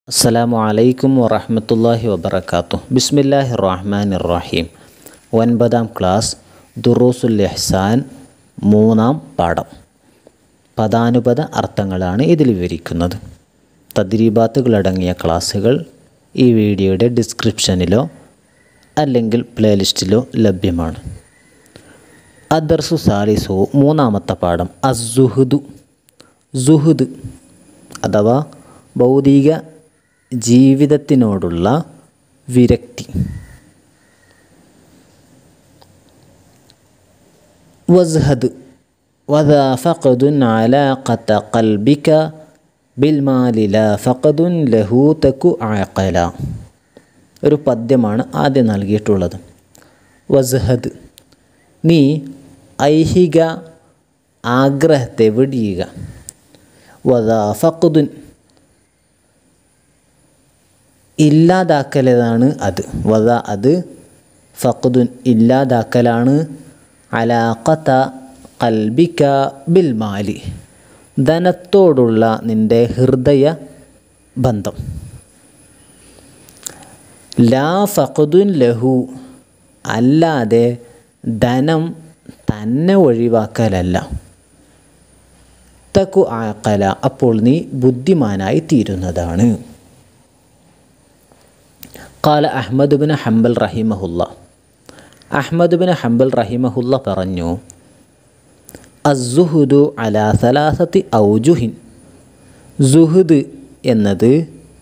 അസ്സലാമു അലൈക്കും വറഹ്മത്തുള്ളാഹി വബറകാതുഹു ബിസ്മില്ലാഹി റഹ്മാൻ റഹീം ഒൻപതാം ക്ലാസ് ദുറൂസുൽ ഇഹ്സാൻ മൂന്നാം പാഠം പദാനുപത അർത്ഥങ്ങളാണ് ഇതിൽ വിവരിക്കുന്നത് തദ്രീബാത്തുകളടങ്ങിയ ക്ലാസ്സുകൾ ഈ വീഡിയോയുടെ ഡിസ്ക്രിപ്ഷനിലോ അല്ലെങ്കിൽ പ്ലേലിസ്റ്റിലോ ലഭ്യമാണ് അദർസു സാലിസു മൂന്നാമത്തെ പാഠം അസുഹുദു സുഹുദ് അഥവാ ഭൗതിക ജീവിതത്തിനോടുള്ള വിരക്തി വസ്ഹദ് വദാ ഫഖദുൻ അലാഖത ഖൽബിക ബിൽമാലി ലാ ഫഖദുൻ ലഹു തകു ആഖല ഒരു പദ്യമാണ് ആദ്യം നൽകിയിട്ടുള്ളത് വസ്ഹദ് നീ ഐഹിക ആഗ്രഹത്തെ വെടിയുക വദാ ഫഖദുൻ ഇല്ലാതാക്കലാണ് അത് വദ അത് ഫഖദുൻ ഇല്ലാതാക്കലാണ് അലാഖത്ത കൽബിക ബിൽ മാലി ധനത്തോടുള്ള നിൻ്റെ ഹൃദയ ബന്ധം ലാ ഫഖദുൻ ലഹു അല്ലാതെ ധനം തന്നെ ഒഴിവാക്കലല്ല തക്കു ആക്കല അപ്പോൾ നീ ബുദ്ധിമാനായി തീരുന്നതാണ് കാല അഹ്മദ് ബിൻ ഹംബൽ റഹിമഹുല്ല അഹ്മദ് ബിൻ ഹംബൽ റഹിമഹുല്ല പറഞ്ഞു അസുഹുദു അലാ സലാസത്തി ഔജുഹിൻ സുഹുദ് എന്നത്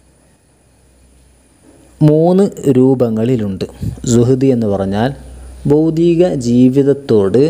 മൂന്ന് രൂപങ്ങളിലുണ്ട് സുഹുദ് എന്ന് പറഞ്ഞാൽ ഭൗതിക ജീവിതത്തോട്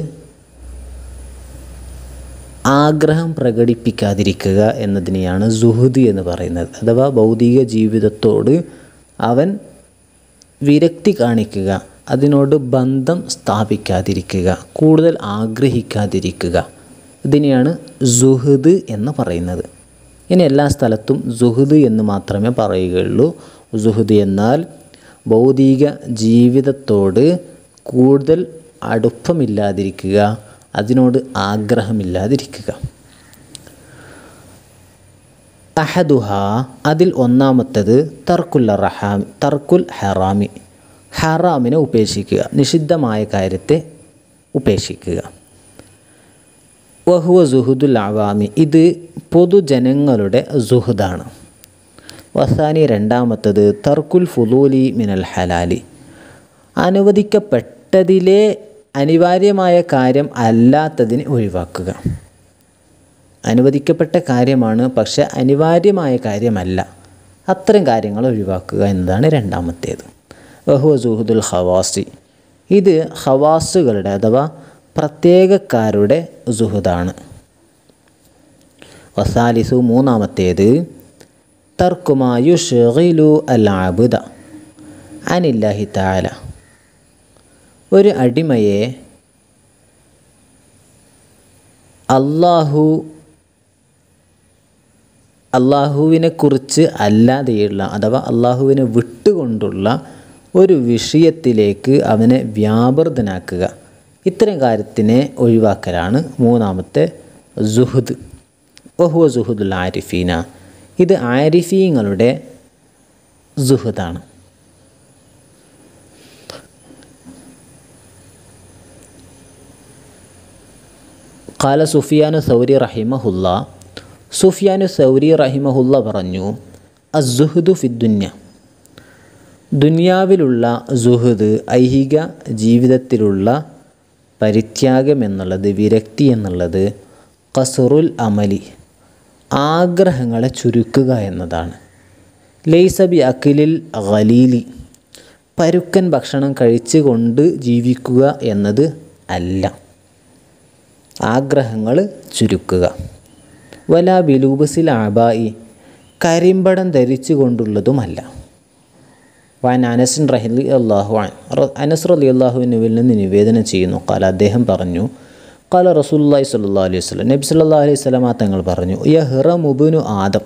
ആഗ്രഹം പ്രകടിപ്പിക്കാതിരിക്കുക എന്നതിനെയാണ് സുഹുദ് എന്ന് പറയുന്നത് അഥവാ ഭൗതിക ജീവിതത്തോട് അവൻ വിരക്തി കാണിക്കുക അതിനോട് ബന്ധം സ്ഥാപിക്കാതിരിക്കുക കൂടുതൽ ആഗ്രഹിക്കാതിരിക്കുക ഇതിനെയാണ് സുഹൃദ് എന്ന് പറയുന്നത് ഇനി എല്ലാ സ്ഥലത്തും സുഹൃദ് എന്ന് മാത്രമേ പറയുകയുള്ളൂ സുഹൃദ് എന്നാൽ ഭൗതിക ജീവിതത്തോട് കൂടുതൽ അടുപ്പമില്ലാതിരിക്കുക അതിനോട് ആഗ്രഹമില്ലാതിരിക്കുക അഹദുഹ അതിൽ ഒന്നാമത്തത് തർക്കുൽ റഹാമി തർക്കുൽ ഹറാമി ഹറാമിനെ ഉപേക്ഷിക്കുക നിഷിദ്ധമായ കാര്യത്തെ ഉപേക്ഷിക്കുക വഹുവ സുഹുദുൽ അവാമി ഇത് പൊതുജനങ്ങളുടെ സുഹുദാണ് വസാനി രണ്ടാമത്തത് തർക്കുൽ ഫുലൂലി മിനൽ ഹലാലി അനുവദിക്കപ്പെട്ടതിലെ അനിവാര്യമായ കാര്യം അല്ലാത്തതിനെ ഒഴിവാക്കുക അനുവദിക്കപ്പെട്ട കാര്യമാണ് പക്ഷെ അനിവാര്യമായ കാര്യമല്ല അത്തരം കാര്യങ്ങൾ ഒഴിവാക്കുക എന്നതാണ് രണ്ടാമത്തേത് വഹുവ സുഹുദുൽ ഹവാസി ഇത് ഹവാസുകളുടെ അഥവാ പ്രത്യേകക്കാരുടെ സുഹുദാണ് വസാലിസു മൂന്നാമത്തേത് തർക്കുമായു ഷെഹിലു അൽ ആബുദ അനില്ലാഹി താല ഒരു അടിമയെ അള്ളാഹു അള്ളാഹുവിനെക്കുറിച്ച് അല്ലാതെയുള്ള അഥവാ അള്ളാഹുവിനെ വിട്ടുകൊണ്ടുള്ള ഒരു വിഷയത്തിലേക്ക് അവനെ വ്യാപൃതനാക്കുക ഇത്തരം കാര്യത്തിനെ ഒഴിവാക്കലാണ് മൂന്നാമത്തെ സുഹുദ് ഒഹുവ സുഹുദുൽ ആരിഫീന ഇത് ആരിഫീങ്ങളുടെ സുഹുദാണ് കാല സുഫിയാനു സൗരി റഹിമഹുല്ല സുഫിയാനു സൗരി റഹിമഹുല്ല പറഞ്ഞു അസുഹുദു ഫിദ്ദുന്യ ദുനിയാവിലുള്ള സുഹുദ് ഐഹിക ജീവിതത്തിലുള്ള പരിത്യാഗം എന്നുള്ളത് വിരക്തി എന്നുള്ളത് കസുറുൽ അമലി ആഗ്രഹങ്ങളെ ചുരുക്കുക എന്നതാണ് ലൈസബി അഖിലിൽ ഖലീലി പരുക്കൻ ഭക്ഷണം കഴിച്ചുകൊണ്ട് ജീവിക്കുക എന്നത് അല്ല ആഗ്രഹങ്ങൾ ചുരുക്കുക വല ബിലൂബസിൽ ആബായി കരിമ്പടം ധരിച്ചു കൊണ്ടുള്ളതുമല്ല വാൻ അനസിൻ റഹലി അള്ളാഹു ആൻ അനസ് റലി അള്ളാഹുവിനുവിൽ നിന്ന് നിവേദനം ചെയ്യുന്നു കാല അദ്ദേഹം പറഞ്ഞു കാല റസൂല്ലായി സല്ലാ അലൈഹി വസ്ലം നബി സല്ലാ അലൈഹി സ്വലമാ തങ്ങൾ പറഞ്ഞു യഹ്റമുബുനു ആദം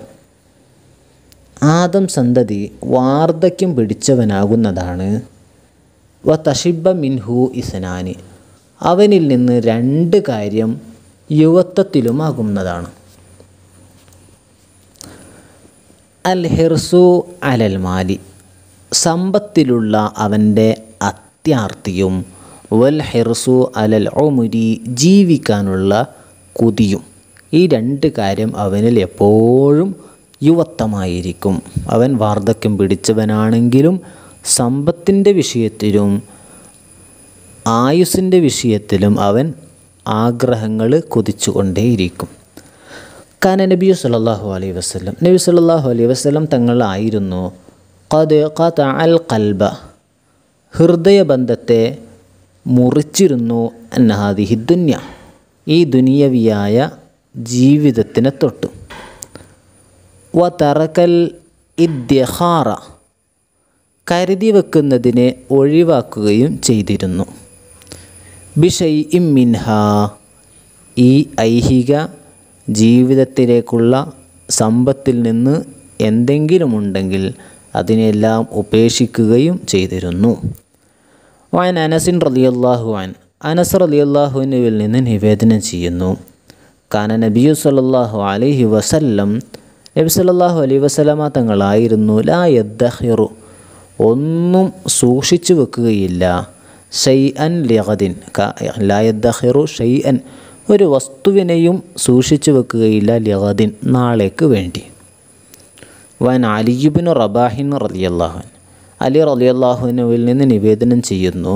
ആദം സന്തതി വാർദ്ധക്യം പിടിച്ചവനാകുന്നതാണ് വ തഷിബ മിൻഹു ഇസനാനി അവനിൽ നിന്ന് രണ്ട് കാര്യം യുവത്വത്തിലുമാകുന്നതാണ് അൽ ഹിർസു അലൽ മാലി സമ്പത്തിലുള്ള അവൻ്റെ അത്യാർത്തിയും വൽ ഹിർസു അലൽ ഒമുരി ജീവിക്കാനുള്ള കുതിയും ഈ രണ്ട് കാര്യം അവനിൽ എപ്പോഴും യുവത്വമായിരിക്കും അവൻ വാർദ്ധക്യം പിടിച്ചവനാണെങ്കിലും സമ്പത്തിൻ്റെ വിഷയത്തിലും ആയുസിൻ്റെ വിഷയത്തിലും അവൻ ആഗ്രഹങ്ങൾ കൊതിച്ചുകൊണ്ടേയിരിക്കും കാന നബി സല്ലല്ലാഹു അലൈഹി വസല്ലം നബി സല്ലല്ലാഹു അലൈഹി വസല്ലം തങ്ങളായിരുന്നു ഖദ് ഖത അൽ ഖൽബ ഹൃദയബന്ധത്തെ മുറിച്ചിരുന്നു അന്നഹാദിഹി ദുന്യ ഈ ദുനിയവിയായ ജീവിതത്തിനെ തൊട്ട് വ തറക്കൽ ഇദ്യഹാറ കരുതി വെക്കുന്നതിനെ ഒഴിവാക്കുകയും ചെയ്തിരുന്നു ബിഷൈ ഇമ്മിൻഹ ഈ ഐഹിക ജീവിതത്തിലേക്കുള്ള സമ്പത്തിൽ നിന്ന് എന്തെങ്കിലുമുണ്ടെങ്കിൽ അതിനെല്ലാം ഉപേക്ഷിക്കുകയും ചെയ്തിരുന്നു വാൻ അനസിൻ റലിയല്ലാഹു അൻ അനസ് റലിയല്ലാഹുവിനുവിൽ നിന്ന് നിവേദനം ചെയ്യുന്നു കാന നബിയു സല്ലല്ലാഹു അലൈഹി വസല്ലം നബി സല്ലല്ലാഹു അലൈഹി വസല്ലമ തങ്ങളായിരുന്നു ലാ യദ്ദഹിറു ഒന്നും സൂക്ഷിച്ചു വെക്കുകയില്ല ഷെയ് അൻ ലിഗദിൻ ലാ യദ്ദഹിറു ഷെയ് അൻ ഒരു വസ്തുവിനെയും സൂക്ഷിച്ചു വെക്കുകയില്ല ലിഗദിൻ നാളേക്ക് വേണ്ടി വൻ അലിയുബിന് റബാഹിൻ റലിയല്ലാഹുൻ അലി റലിയല്ലാഹുവിനുവിൽ നിന്ന് നിവേദനം ചെയ്യുന്നു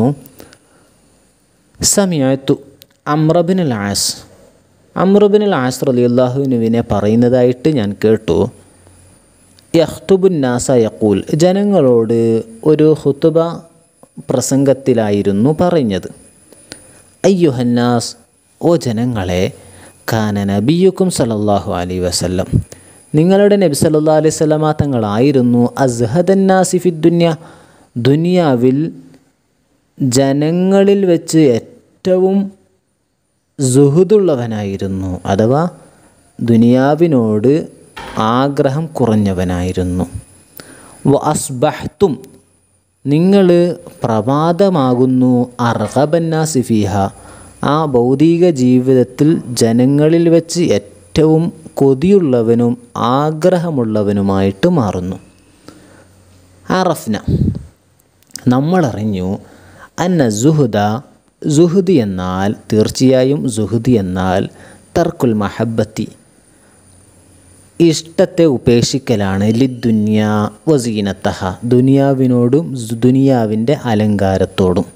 സമിയത്തു അമ്രബിൻ അൽ ആസ് അമ്രബിൻ അൽ ആസ് റലിയല്ലാഹുവിനുവിനെ പറയുന്നതായിട്ട് ഞാൻ കേട്ടു യഹ്തുബുൻ നാസ യക്കൂൽ ജനങ്ങളോട് ഒരു ഹുത്തുബ പ്രസംഗത്തിലായിരുന്നു പറഞ്ഞത് അയ്യുഹന്നാസ് ഓ ജനങ്ങളെ കാന നബിയുക്കും സലല്ലാഹു അലൈ വസല്ലം നിങ്ങളുടെ നബി സല്ലാ അലൈഹി സ്വലമ തങ്ങളായിരുന്നു അസ്ഹദന്നാസിഫി ദുന്യ ദുനിയാവിൽ ജനങ്ങളിൽ വെച്ച് ഏറ്റവും സുഹുദുള്ളവനായിരുന്നു അഥവാ ദുനിയാവിനോട് ആഗ്രഹം കുറഞ്ഞവനായിരുന്നു വ അസ്ബഹ്തും നിങ്ങൾ പ്രഭാതമാകുന്നു അർഹബന്നാസിഫിഹ ആ ഭൗതിക ജീവിതത്തിൽ ജനങ്ങളിൽ വെച്ച് ഏറ്റവും കൊതിയുള്ളവനും ആഗ്രഹമുള്ളവനുമായിട്ട് മാറുന്നു അറഫ്ന നമ്മളറിഞ്ഞു അന്ന സുഹുദ സുഹുദി എന്നാൽ തീർച്ചയായും സുഹുദി എന്നാൽ തർക്കുൽ മഹബത്തി ഇഷ്ടത്തെ ഉപേക്ഷിക്കലാണ് ലിദ്ദുന്യ വസീനത്തഹ ദുനിയാവിനോടും ദുനിയാവിൻ്റെ അലങ്കാരത്തോടും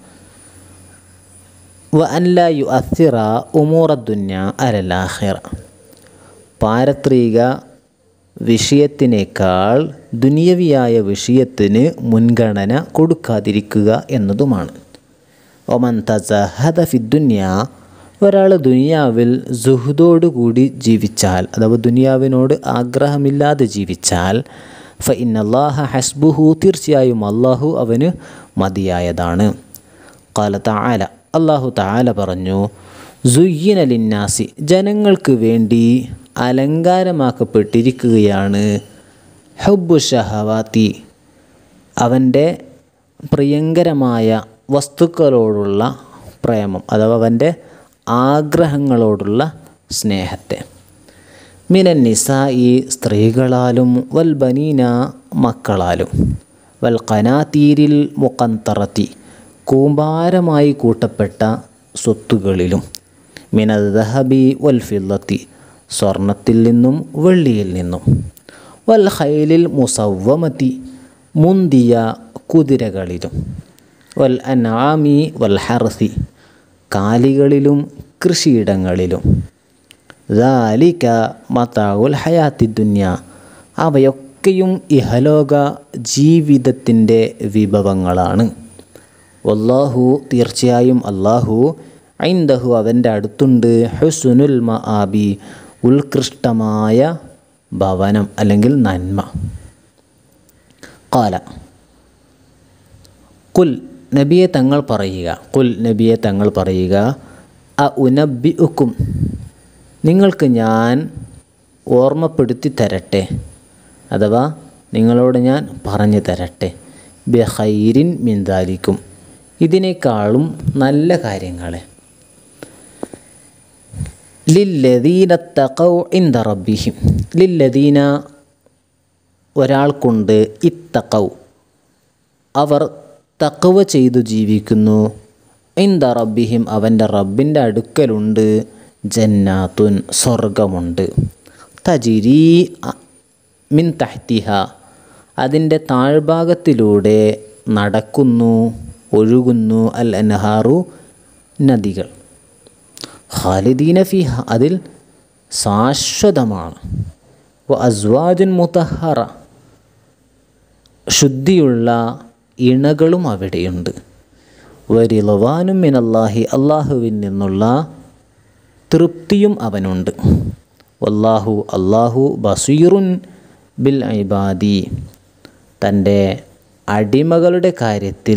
വ അല്ല യു അസിറ ഉമൂറദ്ദുന്യ അലലാഹിറ പാരത്രിക വിഷയത്തിനേക്കാൾ ദുനിയവിയായ വിഷയത്തിന് മുൻഗണന കൊടുക്കാതിരിക്കുക എന്നതുമാണ് ഒമൻ തസഹദ ഫിദ്ദുന്യ ഒരാൾ ദുനിയാവിൽ സുഹുദോടുകൂടി ജീവിച്ചാൽ അഥവാ ദുനിയാവിനോട് ആഗ്രഹമില്ലാതെ ജീവിച്ചാൽ ഫ ഇന്നല്ലാഹ ഹസ്ബുഹു തീർച്ചയായും അള്ളാഹു അവന് മതിയായതാണ് കാല താല അള്ളാഹു താല പറഞ്ഞു സുയ്യൻ അലിന്നാസി ജനങ്ങൾക്ക് വേണ്ടി അലങ്കാരമാക്കപ്പെട്ടിരിക്കുകയാണ് ഹബ്ബു ഷഹവാത്തി അവൻ്റെ പ്രിയങ്കരമായ വസ്തുക്കളോടുള്ള പ്രേമം അഥവാ അവൻ്റെ ആഗ്രഹങ്ങളോടുള്ള സ്നേഹത്തെ മിനൻ നിസായി സ്ത്രീകളാലും വൽ ബനീന മക്കളാലും വൽ കനാതീരിൽ മുക്കന്തറത്തി കൂമ്പാരമായി കൂട്ടപ്പെട്ട സ്വത്തുകളിലും മിനൽ ദഹബി വൽ ഫില്ലത്തി സ്വർണത്തിൽ നിന്നും വെള്ളിയിൽ നിന്നും വൽ ഹൈലിൽ മുസവ്വമത്തി മുന്തിയ കുതിരകളിലും വൽ അനാമി വൽ ഹർസി കാലികളിലും കൃഷിയിടങ്ങളിലും ദാലിക മതാവുൽ ഹയാത്തി ദുന്യ അവയൊക്കെയും ഇഹലോക ജീവിതത്തിൻ്റെ വിഭവങ്ങളാണ് വല്ലാഹു തീർച്ചയായും അള്ളാഹു ഐന്ദഹു അവൻ്റെ അടുത്തുണ്ട് ഹുസുനുൽ മആബി ഉത്കൃഷ്ടമായ ഭവനം അല്ലെങ്കിൽ നന്മ കാല കുൽ നബിയെ തങ്ങൾ പറയുക കുൽ നബിയെ തങ്ങൾ പറയുക അ ഉനബി ഉക്കും നിങ്ങൾക്ക് ഞാൻ ഓർമ്മപ്പെടുത്തി തരട്ടെ അഥവാ നിങ്ങളോട് ഞാൻ പറഞ്ഞു തരട്ടെ ബഹൈരിൻ മിന്താലിക്കും ഇതിനേക്കാളും നല്ല കാര്യങ്ങളെ ലില്ലദീന തഖൗ ഇന്ദ റബ്ബിഹിം ലില്ലദീന ഒരാൾക്കുണ്ട് ഇത്തക്കൗ അവർ തക്കവ ചെയ്തു ജീവിക്കുന്നു ഇന്ത റബ്ബിഹിം അവൻ്റെ റബ്ബിൻ്റെ അടുക്കലുണ്ട് ജന്നാത്തുൻ സ്വർഗമുണ്ട് തജിരി മിൻ തഹ്തിഹ അതിൻ്റെ താഴ്ഭാഗത്തിലൂടെ നടക്കുന്നു ഒഴുകുന്നു അൽ അൻഹാറു നദികൾ ഖാലിദീന ഫിഹ അതിൽ ശാശ്വതമാണ് വ അസ്വാജുൻ മുതഹറ ശുദ്ധിയുള്ള ഇണകളും അവിടെയുണ്ട് വരിളവാനും മിനല്ലാഹി അള്ളാഹുവിൽ നിന്നുള്ള തൃപ്തിയും അവനുണ്ട് വല്ലാഹു അള്ളാഹു ബസീറുൻ ബിൽ ഐബാദി തൻ്റെ അടിമകളുടെ കാര്യത്തിൽ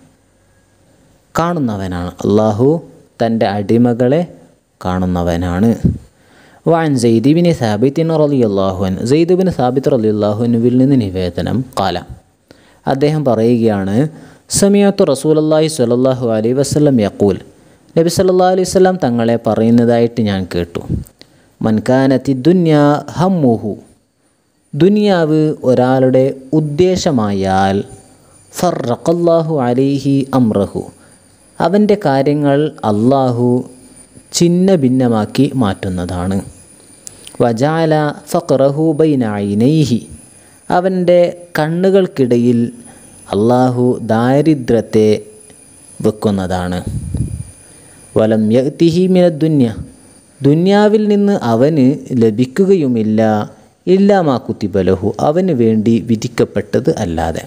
കാണുന്നവനാണ് അള്ളാഹു തൻ്റെ അടിമകളെ കാണുന്നവനാണ് വാൻ സെയ്ദിബിന് സാബിത്തിൻ റലി അള്ളാഹുൻ സെയ്ദുബിന് സാബിത്ത് റലി അള്ളാഹുനുവിൽ നിന്ന് നിവേദനം കാല അദ്ദേഹം പറയുകയാണ് സമയത്ത് റസൂലല്ലാഹി സ്വലല്ലാഹു അലൈ വസ്ലം യക്കൂൽ നബി സല്ലാ അലൈഹി വസ്ലാം തങ്ങളെ പറയുന്നതായിട്ട് ഞാൻ കേട്ടു മൻകാനത്തി ദുന്യ ഹമ്മുഹു ദുനിയാവ് ഒരാളുടെ ഉദ്ദേശമായാൽ ഫറഖല്ലാഹു അലൈഹി അമ്രഹു അവൻ്റെ കാര്യങ്ങൾ അള്ളാഹു ചിന്ന ഭിന്നമാക്കി മാറ്റുന്നതാണ് വജാല ഫഖറഹു ബൈനായിനൈഹി അവൻ്റെ കണ്ണുകൾക്കിടയിൽ അള്ളാഹു ദാരിദ്ര്യത്തെ വെക്കുന്നതാണ് വലം യത്തിഹി മിന ദുന്യ ദുന്യാവിൽ നിന്ന് അവന് ലഭിക്കുകയുമില്ല ഇല്ലാമാ കുത്തിബലഹു അവന് വേണ്ടി വിധിക്കപ്പെട്ടത് അല്ലാതെ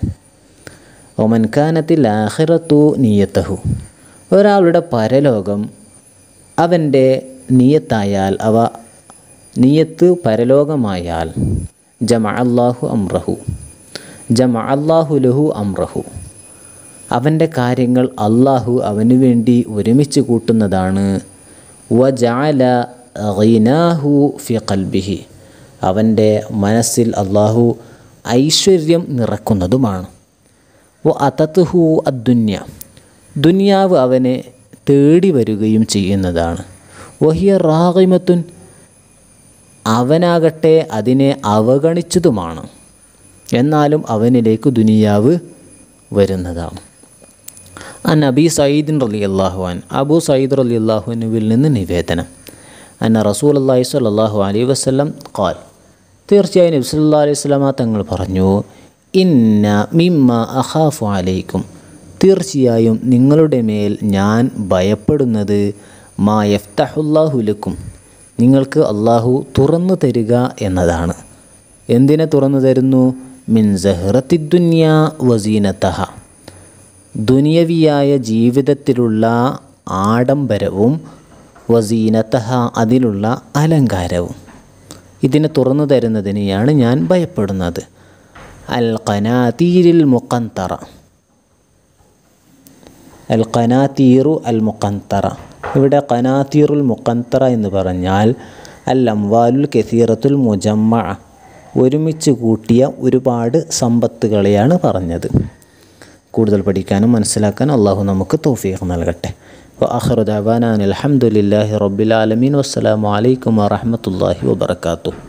ഒമൻഖാനത്തിൽ ആഹിറത്തു നീയത്തഹു ഒരാളുടെ പരലോകം അവൻ്റെ നീയത്തായാൽ അവ നീയത്ത് പരലോകമായാൽ ജമ അള്ളാഹു അമ്രഹു ജമ അള്ളാഹു ലഹു അമ്രഹു അവൻ്റെ കാര്യങ്ങൾ അള്ളാഹു അവനു വേണ്ടി ഒരുമിച്ച് കൂട്ടുന്നതാണ് വജാല ഗൈനാഹു ഫി കൽബിഹി അവൻ്റെ മനസ്സിൽ അള്ളാഹു ഐശ്വര്യം നിറക്കുന്നതുമാണ് വ അതത്തുഹു അദ്ദുന്യ ദുനിയാവ് അവനെ തേടി വരികയും ചെയ്യുന്നതാണ് വഹിയ റാഹിമത്തുൻ അവനാകട്ടെ അതിനെ അവഗണിച്ചതുമാണ് എന്നാലും അവനിലേക്ക് ദുനിയാവ് വരുന്നതാണ് അൻ അബി സയ്യിദിൻ റലി അള്ളാഹുവാൻ അബു സയ്യിദ് റലി അള്ളാഹുനുവിൽ നിന്ന് നിവേദനം അന്ന റസൂൽ അള്ളാഹി സ്വല്ലാഹു അലൈ വസ്ലം ഖാൽ തീർച്ചയായും നബി സല്ലാ അലൈഹി സ്വലാമ തങ്ങൾ പറഞ്ഞു ഇന്ന മിമ്മ അഖാഫു അലൈക്കും തീർച്ചയായും നിങ്ങളുടെ മേൽ ഞാൻ ഭയപ്പെടുന്നത് മാ യഫ്തഹുല്ലാഹുലക്കും നിങ്ങൾക്ക് അള്ളാഹു തുറന്നു തരിക എന്നതാണ് എന്തിനെ തുറന്നു തരുന്നു മിൻ സഹ്റത്തി ദുന്യ വസീനത്തഹ ദുനിയവിയായ ജീവിതത്തിലുള്ള ആഡംബരവും വസീനത്തഹ അതിലുള്ള അലങ്കാരവും ഇതിനെ തുറന്നു തരുന്നതിനെയാണ് ഞാൻ ഭയപ്പെടുന്നത് അൽ ഖനാതീരിൽ മുഖന്തറ അൽ ഖനാതീറു അൽ മുഖന്തറ ഇവിടെ ഖനാതീറുൽ മുഖന്തറ എന്ന് പറഞ്ഞാൽ അൽ അംവാലുൽ കസീറത്തുൽ മുജമ്മ ഒരുമിച്ച് കൂട്ടിയ ഒരുപാട് സമ്പത്തുകളെയാണ് പറഞ്ഞത് കൂടുതൽ പഠിക്കാനും മനസ്സിലാക്കാനും അള്ളാഹു നമുക്ക് തൗഫീഖ് നൽകട്ടെ വആഖിറു ദഅവാന അനിൽ ഹംദുലില്ലാഹി റബ്ബിൽ ആലമീൻ വസ്സലാമു അലൈക്കും വറഹ്മത്തുള്ളാഹി വബറകാതുഹു